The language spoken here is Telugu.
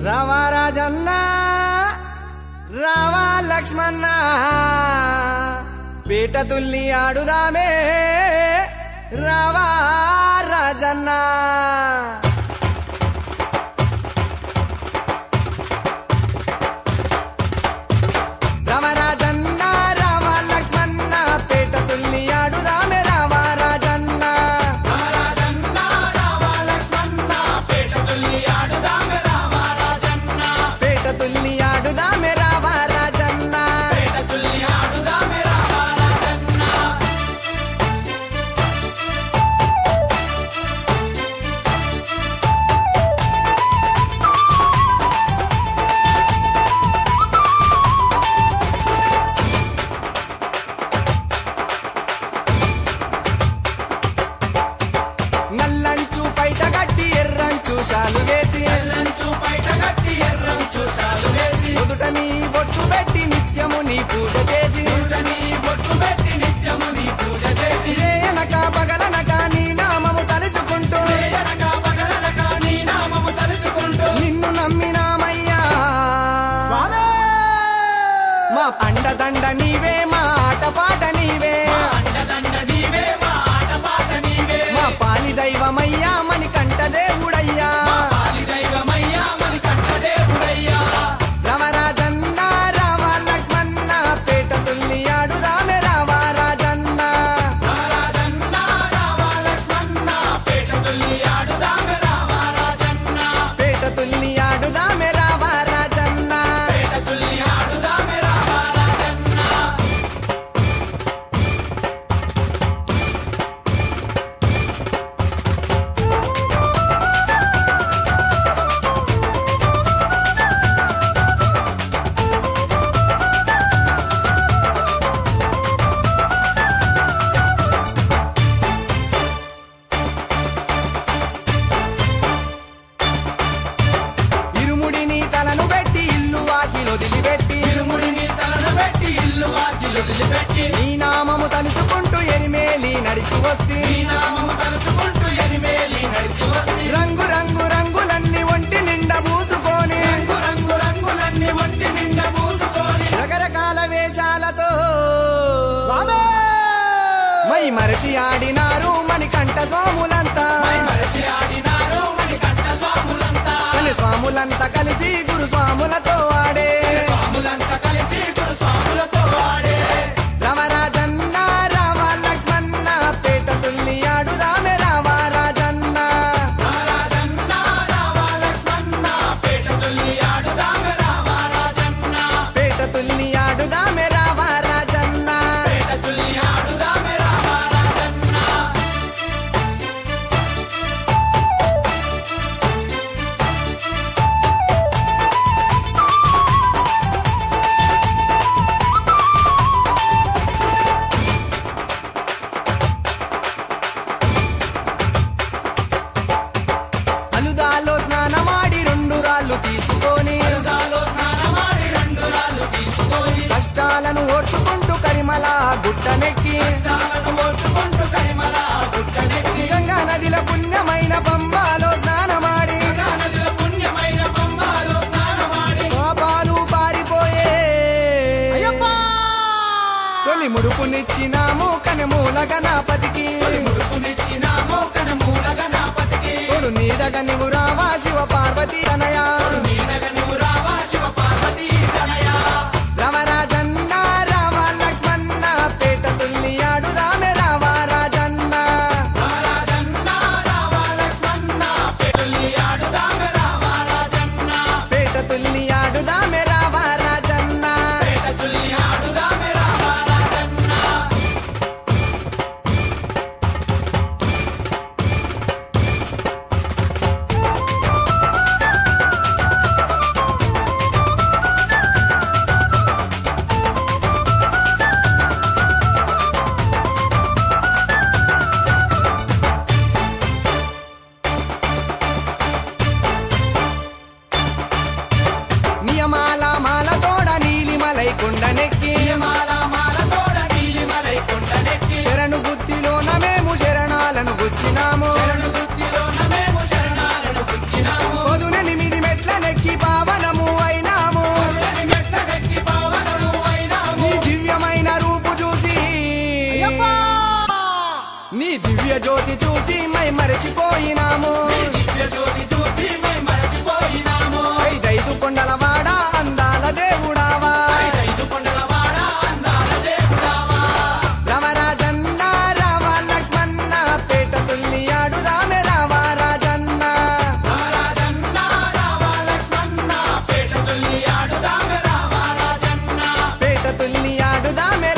రావా రాజన్న రావా లక్ష్మణ పీట తుల్లి ఆడుదామే రావా రాజన్న రామ రాజన్న రామ లక్ష్మణ పీట తుల్లి ఆడుదామే రావా రాజన్న పేట తుల్లి ఆడుదామే రావా రాజన్న నల్లంచు పైట గట్టి ఎర్రంచు షాలు వేసి నుదుట నీ బొట్టు పెట్టి నిత్యము నీ పూజ చేసి రేయనక పగలనక నీ నామము తలుచుకుంటూ నిన్ను నమ్మినామయ్యా మా అండదండ నీవే మా ఆట పాట నీవే మా పాలి దైవమయ్యా మని కంట దేవుడయ్యా రామరాజన్న రామ లక్ష్మణ పేట తుల్లి ఆడుదామే రావా రాజన్న పేట తుల్లి ఆడుదామే రావా రాజన్న ఇరుముడిని తలను పెట్టి ఇల్లు వాకిలు వదిలిపెట్టి నీ నామము తలుచుకుంటూ ఎరిమేలి నడిచి వస్తే రంగు రంగు రంగులన్నీ ఒంటి నిండా పూసుకొని రకరకాల వేషాలతో మై మరచి ఆడినారు మణికంఠ స్వాములంతా కలి స్వాములంతా కలిసి గురు స్వాములతో ఆడే రామరాజన్న రామ లక్ష్మణ పేట తుల్లి ఆడుదామే రావా రాజన్న పేట తుల్లి ఆడుదామే రావా రాజన్న అలుదాలో స్నానమాడి రెండు రాళ్ళు తీసుకొని కష్టాలను ఓర్చుకుంటూ కరిమల గుట్టనెక్కి గంగా నదిల పుణ్యమైన పంబాలో స్నానమాడి పాపాలు పారిపోయే తొలి ముడుపునిచ్చినాము కనమూల గణపతికి తోడు నీడగా నీవు రావా శివ పార్వతీ తనయా రామరాజన్న రామ లక్ష్మణ పేట తుల్లి ఆడుదామే రావా రాజన్న పేట తుల్లి ఆడుదామే రావా రాజన్న నియమాల మాల తోడ నీలిమలై కొండనెక్కి శరణు గుత్తిలోన మేము శరణాలను గుచ్చినాము పొదునెనిమిది మెట్ల నెక్కి బాబా మరచిపోయినాము దివ్య జ్యోతి చూసి మై మరచిపోయినాము ఐదైదు కొండల వాడ అందాల దేవుడావా ఐదు కొండల వాడ అందాల దేవుడావా రామరాజన్న రామ లక్ష్మణ పేట తుల్లి ఆడుదామె రామ రాజన్న రామరాజన్న రామ లక్ష్మణ పేట తుల్లి ఆడుదామె రామ రాజన్న పేట తుల్లి ఆడుదామె